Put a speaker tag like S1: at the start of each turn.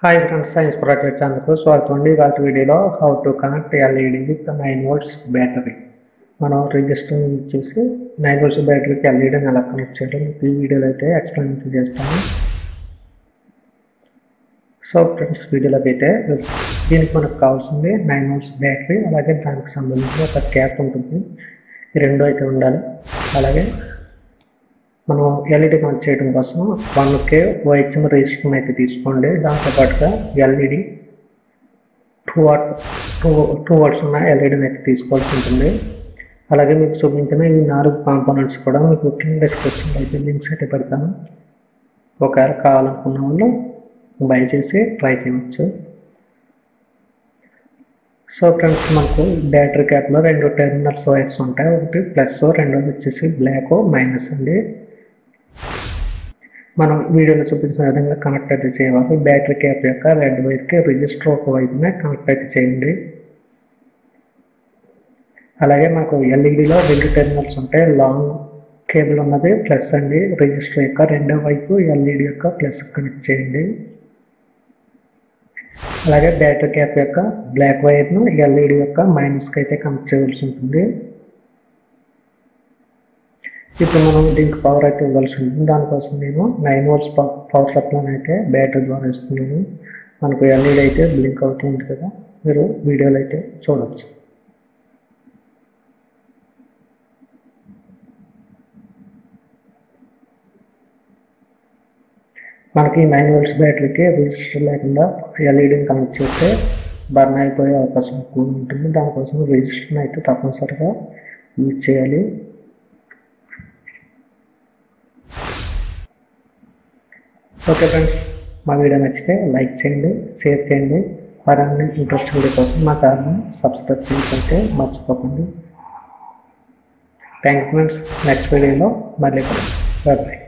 S1: hi friends science project ఛానల్కు స్వాగతం అండి వాటి వీడియోలో how to connect LED with nine volts battery మనం రిజిస్టర్ ఇచ్చేసి నైన్ వోల్ట్స్ బ్యాటరీకి ఎల్ఈడిని ఎలా కనెక్ట్ చేయడం మీకు ఈ వీడియోలో అయితే ఎక్స్ప్లెయిన్ చేస్తాను సో ఫ్రెండ్స్ వీడియోలోకి అయితే దీనికి మనకు కావాల్సింది నైన్ వోల్ట్స్ బ్యాటరీ అలాగే దానికి సంబంధించిన ఒక క్యాప్ ఉంటుంది ఈ రెండు అయితే ఉండాలి అలాగే మనం ఎల్ఈడి కనెక్ట్ చేయడం కోసం వన్ కే ఓహెచ్ఎం రిజిస్టర్ అయితే తీసుకోండి దాంతోపాటుగా LED two watt two two watts ఉన్న ఎల్ఈడిని అయితే తీసుకోవాల్సి ఉంటుంది అలాగే మీకు చూపించిన ఈ నాలుగు కాంపోనెంట్స్ కూడా మీకు కింద డిస్క్రిప్షన్లో అయితే లింక్స్ అయితే పెడతాను ఒకవేళ కావాలనుకున్న వాళ్ళు బై చేసి ట్రై చేయవచ్చు సో ఫ్రెండ్స్ మనకు బ్యాటరీ క్యాప్లో రెండు టెర్మినల్స్ వైర్స్ ఉంటాయి ఒకటి ప్లస్ రెండోది వచ్చేసి బ్లాక్ మైనస్ అండి మనం వీడియోలో చూపించిన విధంగా కనెక్ట్ అయితే చేయాలి బ్యాటరీ క్యాప్ యొక్క రెడ్ వైర్కి రిజిస్టర్ ఒక వైపునే కనెక్ట్ అయితే చేయండి అలాగే మనకు ఎల్ఈడిలో రెండు టెర్మినల్స్ ఉంటాయి లాంగ్ కేబుల్ ఉన్నది ప్లస్ అండి రిజిస్టర్ యొక్క రెండో వైపు ఎల్ఈడి యొక్క ప్లస్ కనెక్ట్ చేయండి అలాగే బ్యాటరీ క్యాప్ యొక్క బ్లాక్ వైర్ను ఎల్ఈడి యొక్క మైనస్కి అయితే కనెక్ట్ చేయవలసి ఉంటుంది ఇప్పుడు మనం దీనికి పవర్ అయితే ఇవ్వాల్సి ఉంటుంది దానికోసం నేను నైన్ వోల్ట్స్ పవర్ సప్లైని అయితే బ్యాటరీ ద్వారా ఇస్తున్నాను మనకు ఎల్ఈడి అయితే బ్లింక్ అవుతుంది కదా మీరు వీడియోలో అయితే చూడవచ్చు మనకి నైన్ వోల్ట్స్ బ్యాటరీకి రిజిస్టర్ లేకుండా ఎల్ఈడిని కనెక్ట్ చేస్తే బర్న్ అయిపోయే అవకాశం ఎక్కువ ఉంటుంది దానికోసం రిజిస్టర్ని అయితే తప్పనిసరిగా యూజ్ చేయాలి ఓకే ఫ్రెండ్స్ మా వీడియో నచ్చితే లైక్ చేయండి షేర్ చేయండి మరిన్ని ఇంట్రెస్ట్ వీడియో కోసం మా ఛానల్ని సబ్స్క్రైబ్ చేయకపోతే మర్చిపోకండి థ్యాంక్ యూ ఫ్రెండ్స్ నెక్స్ట్ వీడియోలో మళ్ళీ కలుద్దాం బాయ్